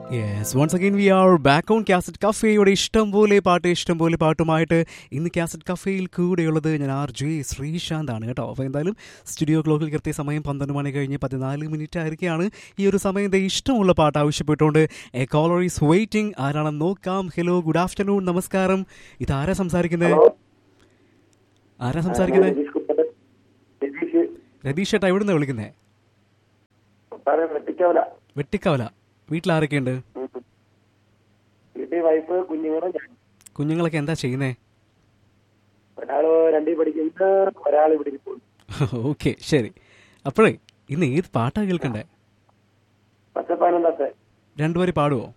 Yes once again we are back on cassette കഫേയുടെ ഇഷ്ടം പോലെ പാട്ട് ഇഷ്ടം പോലെ പാട്ടുമായിട്ട് ഇന്ന് കാസറ്റ് കഫേയിൽ കൂടെയുള്ളത് ഞാൻ ആർ ജെ ശ്രീശാന്ത് ആണ് കേട്ടോ അപ്പോൾ എന്തായാലും സ്റ്റുഡിയോ ക്ലോക്കിൽ കൃത്യ സമയം പന്ത്രണ്ട് മണി കഴിഞ്ഞ് പതിനാല് മിനിറ്റ് ആയിരിക്കുകയാണ് ഈ ഒരു സമയം ദേ ഇഷ്ടമുള്ള പാട്ട് ആവശ്യപ്പെട്ടുകൊണ്ട് എ കോളർ ഈസ് വെയിറ്റിംഗ് ആരാണെന്ന് നോക്കാം ഹലോ ഗുഡ് ആഫ്റ്റർനൂൺ നമസ്കാരം ഇതാരാ സംസാരിക്കുന്നത് ഹലോ ആരാ സംസാരിക്കുന്നത് രതീഷ് കുപ്പത്ത്. രതീഷ് രതീഷ് ഏട്ടാ എവിടുന്ന് വിളിക്കുന്നത് സാറേ വെട്ടിക്കവല വെട്ടിക്കവല വീട്ടിലാരൊക്കെയുണ്ട് വീട്ടിൽ വൈഫ് കുഞ്ഞുങ്ങളും ഞാൻ കുഞ്ഞുങ്ങളൊക്കെ എന്താ ചെയ്യുന്നേ ഒരാള് രണ്ടിൽ പഠിക്കുന്നത് ഒരാൾ ഇവിടെ പോകുന്നു ഓക്കെ ശരി അപ്പോഴേ ഇന്ന് ഏത് പാട്ടാ കേൾക്കണ്ടേ പച്ചപ്പാനന്ദത്തെ രണ്ടുപേരും പാടുവോ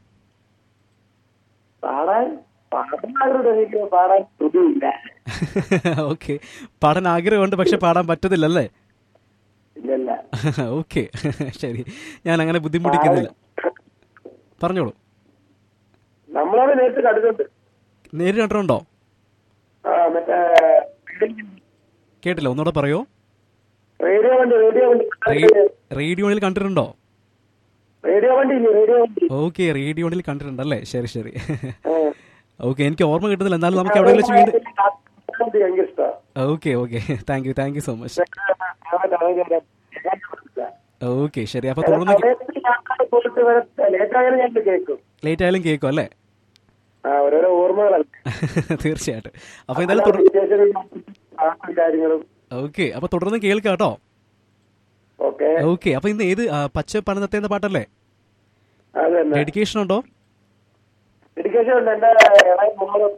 പാടാൻ പാടാനാഗ്രഹം എനിക്ക് പാടാൻ ശ്രുതിയില്ല ഓക്കെ പാടാൻ ആഗ്രഹമുണ്ട് പക്ഷെ പാടാൻ പറ്റത്തില്ലല്ലേ ഇല്ലല്ല ഓക്കെ ശരി ഞാൻ അങ്ങനെ ബുദ്ധിമുട്ടിക്കുന്നില്ല പറഞ്ഞോളൂ നമ്മളത് നേരത്തെ കണ്ടിട്ടുണ്ട് നേരിട്ട് കണ്ടിട്ടുണ്ടോ ആ മറ്റേ കേട്ടില്ല ഒന്നുകൂടെ പറയോ റേഡിയോ വണ്ടി റേഡിയോ വണ്ടി റേഡിയോണിൽ കണ്ടിട്ടുണ്ടോ റേഡിയോ വണ്ടി ഇല്ലേ റേഡിയോ വണ്ടി ഓക്കെ റേഡിയോണിൽ കണ്ടിട്ടുണ്ടല്ലേ ശരി ശരി ആ. ഓക്കെ എനിക്ക് ഓർമ്മ കിട്ടുന്നില്ല എന്നാലും നമുക്ക് എവിടെ വെച്ച് വീണ്ടും എനിക്ക് ഭയങ്കര ഇഷ്ടമാണ് okay okay thank you thank you so much okay ശരി അപ്പോൾ തുടർന്ന് ലേറ്റായാലും ഞാൻ കേൾക്കും ലേറ്റ് ആയാലും കേൾക്കും അല്ലേ ആ ഓരോരോ ഓർമ്മകളല്ല തീർച്ചയായിട്ടും അപ്പോൾ എന്തായാലും തുടർ വിശേഷങ്ങളും പാട്ടും കാര്യങ്ങളും ഓക്കെ അപ്പോൾ തുടർന്ന് കേൾക്കാം കേട്ടോ ഓക്കെ ഓക്കെ അപ്പോൾ ഇന്ന് ഏത് ആ, പച്ച പണിതത്തെ എന്ന പാട്ടല്ലേ അത് തന്നെ ഡെഡിക്കേഷൻ ഉണ്ടോ എഡ്യൂക്കേഷൻ ഉണ്ട് എന്റെ ഇളയ മോളും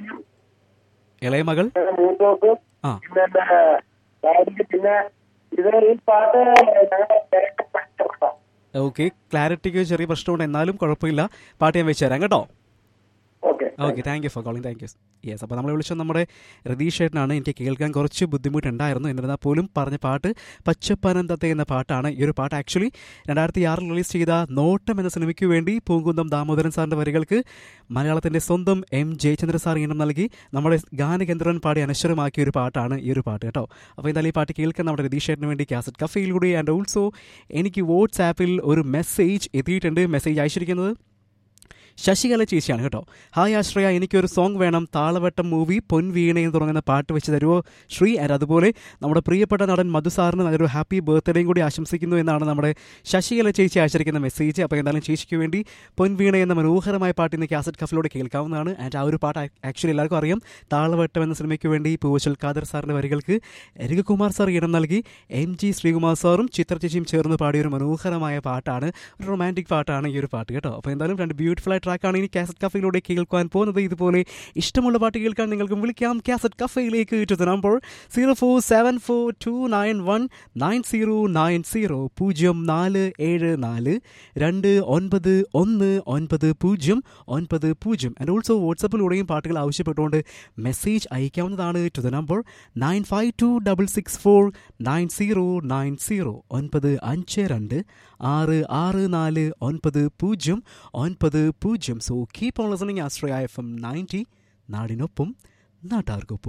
ഇളയ മകൾ എന്റെ മൂത്തോക്കും ആ പിന്നെ എന്റെ ഡാഡിക്ക് പിന്നെ ഇത് ഈ പാട്ട് ഞങ്ങളുടെ ഡയറക്ടർ പഠിച്ചതാണ്. ഓക്കെ ക്ലാരിറ്റിക്ക് ചെറിയ പ്രശ്നമുണ്ട് എന്നാലും കുഴപ്പമില്ല പാട്ട് ഞാൻ വെച്ച് തരാം കേട്ടോ okay okay thank you for calling thank you yes അപ്പോൾ നമ്മളെ വിളിച്ചത് നമ്മുടെ രതീഷ് ചേട്ടനാണ് എനിക്ക് കേൾക്കാൻ കുറച്ച് ബുദ്ധിമുട്ടുണ്ടായിരുന്നു എന്നിരുന്നാൽ പോലും പറഞ്ഞ പാട്ട് പച്ചപ്പനന്തത്തെ എന്ന പാട്ടാണ് ഈ ഒരു പാട്ട് ആക്ച്വലി രണ്ടായിരത്തി ആറിൽ റിലീസ് ചെയ്ത നോട്ടം എന്ന സിനിമയ്ക്ക് വേണ്ടി പൂങ്കുന്നം ദാമോദരൻ സാറിൻ്റെ വരികൾക്ക് മലയാളത്തിൻ്റെ സ്വന്തം എം ജയചന്ദ്ര സാർ ഈണം നൽകി നമ്മുടെ ഗാനകേന്ദ്രൻ പാടി അനശ്വരമാക്കിയ ഒരു പാട്ടാണ് ഈ ഒരു പാട്ട് കേട്ടോ അപ്പോൾ എന്തായാലും ഈ പാട്ട് കേൾക്കാൻ നമ്മുടെ രതീഷ് ചേട്ടന് വേണ്ടി കാസറ്റ് കഫയിലൂടെ ആൻഡ് ഓൾസോ എനിക്ക് വാട്സാപ്പിൽ ഒരു മെസ്സേജ് എത്തിയിട്ടുണ്ട് മെസ്സേജ് അയച്ചിരിക്കുന്നത് ശശികല ചേച്ചിയാണ് കേട്ടോ ഹായ് ആശ്രയ എനിക്കൊരു സോങ് വേണം താളവട്ടം മൂവി പൊൻവീണ എന്ന് തുടങ്ങുന്ന പാട്ട് വെച്ച് തരുമോ ശ്രീ ആൻഡ് അതുപോലെ നമ്മുടെ പ്രിയപ്പെട്ട നടൻ മധുസാറിന് നല്ലൊരു ഹാപ്പി ബർത്ത്ഡേയും കൂടി ആശംസിക്കുന്നു എന്നാണ് നമ്മുടെ ശശികല ചേച്ചി അയച്ചിരിക്കുന്ന മെസ്സേജ് അപ്പോൾ എന്തായാലും ചേച്ചിക്ക് വേണ്ടി പൊൻവീണ എന്ന മനോഹരമായ പാട്ട് ഇന്ന് കാസറ്റ് കഫിലൂടെ കേൾക്കാവുന്നതാണ് ആൻഡ് ആ ഒരു പാട്ട് ആക്ച്വലി എല്ലാവർക്കും അറിയാം താളവട്ടം എന്ന സിനിമയ്ക്ക് വേണ്ടി പൂവച്ചൽ ഖാദർ സാറിൻ്റെ വരികൾക്ക് രഘുകുമാർ സാർ ഇടം നൽകി എം ജി ശ്രീകുമാർ സാറും ചിത്ര ചേച്ചിയും ചേർന്ന് പാടിയ ഒരു മനോഹരമായ പാട്ടാണ് ഒരു റൊമാൻറ്റിക് പാട്ടാണ് ഈ ഒരു പാട്ട് കേട്ടോ അപ്പോൾ എന്തായാലും രണ്ട് ബ്യൂട്ടിഫുൾ ആയ ട്രാക്കാണ് ഇനി കാസറ്റ് കഫയിലൂടെ കേൾക്കാൻ പോകുന്നത് ഇതുപോലെ ഇഷ്ടമുള്ള പാട്ട് കേൾക്കാൻ നിങ്ങൾക്ക് വിളിക്കാം കാസറ്റ് കഫയിലേക്ക് to the number zero four seven four two nine one nine zero nine zero പൂജ്യം നാല് ഏഴ് നാല് രണ്ട് ഒൻപത് ഒന്ന് ഒൻപത് പൂജ്യം ഒൻപത് പൂജ്യം ആൻഡ് ഓൾസോ വാട്സപ്പിലൂടെയും പാട്ടുകൾ ആവശ്യപ്പെട്ടുകൊണ്ട് മെസ്സേജ് അയക്കാവുന്നതാണ് to the number nine five two double six four nine zero nine zero ഒൻപത് അഞ്ച് രണ്ട് ആറ് ആറ് നാല് ഒൻപത് പൂജ്യം ഒൻപത് പൂജ്യം so keep on listening Asraya F M ninety നാടിനൊപ്പം നാട്ടാർക്കൊപ്പം